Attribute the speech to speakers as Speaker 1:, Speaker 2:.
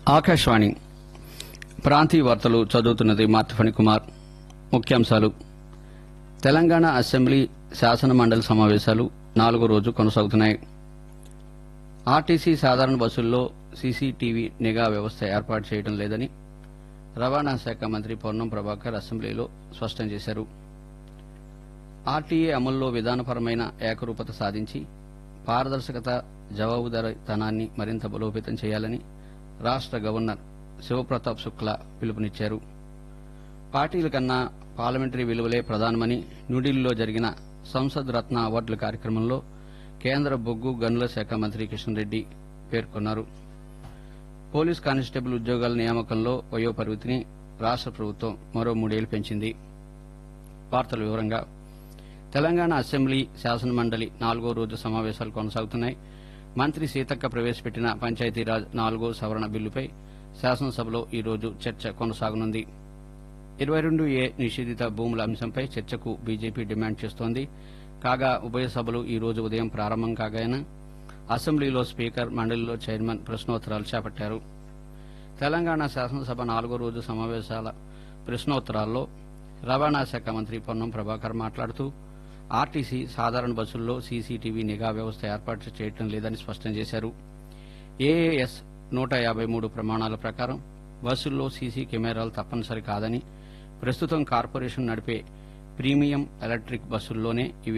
Speaker 1: ఆకాశవాణి ప్రాంతీయ వార్తలు చదువుతున్నది మార్తిఫణి కుమార్ ముఖ్యాంశాలు తెలంగాణ అసెంబ్లీ శాసన మండలి సమావేశాలు నాలుగో రోజు కొనసాగుతున్నాయి ఆర్టీసీ సాధారణ బస్సుల్లో సీసీటీవీ నిఘా వ్యవస్థ ఏర్పాటు చేయడం లేదని రవాణా శాఖ మంత్రి పొన్నం ప్రభాకర్ అసెంబ్లీలో స్పష్టం చేశారు ఆర్టీఏ అమల్లో విధానపరమైన ఏకరూపత సాధించి పారదర్శకత జవాబుదారీతనాన్ని మరింత బలోపేతం చేయాలని రాష్ట గవర్నర్ శివప్రతాప్ శుక్లా పిలుపునిచ్చారు పార్టీల కన్నా పార్లమెంటరీ విలువలే ప్రధానమని న్యూఢిల్లీలో జరిగిన సంసద్ రత్న అవార్డుల కార్యక్రమంలో కేంద్ర బొగ్గు గనుల శాఖ మంత్రి కిషన్ రెడ్డి పేర్కొన్నారు పోలీస్ కానిస్టేబుల్ ఉద్యోగాల నియామకంలో వయో పరిమితిని రాష్ట ప్రభుత్వం మరో మూడేళ్లు పెంచింది వార్తల వివరంగా తెలంగాణ అసెంబ్లీ శాసన మండలి నాలుగో రోజు సమావేశాలు కొనసాగుతున్నాయి మంత్రి సీతక్క ప్రవేశపెట్టిన పంచాయతీరాజ్ నాలుగో సవరణ బిల్లుపై శాసనసభలో ఈ రోజు చర్చ కొనసాగనుంది ఇరవై రెండు ఏ నిషేధిత భూముల అంశంపై చర్చకు బీజేపీ డిమాండ్ చేస్తోంది కాగా ఉభయ సభలు ఈ రోజు ఉదయం ప్రారంభం కాగానే అసెంబ్లీలో స్పీకర్ మండలిలో చైర్మన్ ప్రశ్నోత్తరాలు చేపట్టారు తెలంగాణ శాసనసభ నాలుగో రోజు సమావేశాల ప్రశ్నోత్తరాల్లో రవాణా శాఖ మంత్రి పొన్నం ప్రభాకర్ మాట్లాడుతూ ఆర్టీసీ సాధారణ బస్సుల్లో సీసీటీవీ నిఘా వ్యవస్థ ఏర్పాటు చేయడం లేదని స్పష్టం చేశారు ఏఏఎస్ నూట యాభై మూడు ప్రమాణాల ప్రకారం బస్సుల్లో సీసీ కెమెరాలు తప్పనిసరి కాదని ప్రస్తుతం కార్పొరేషన్ నడిపే ప్రీమియం ఎలక్ట్రిక్ బస్సుల్లోనే ఇవి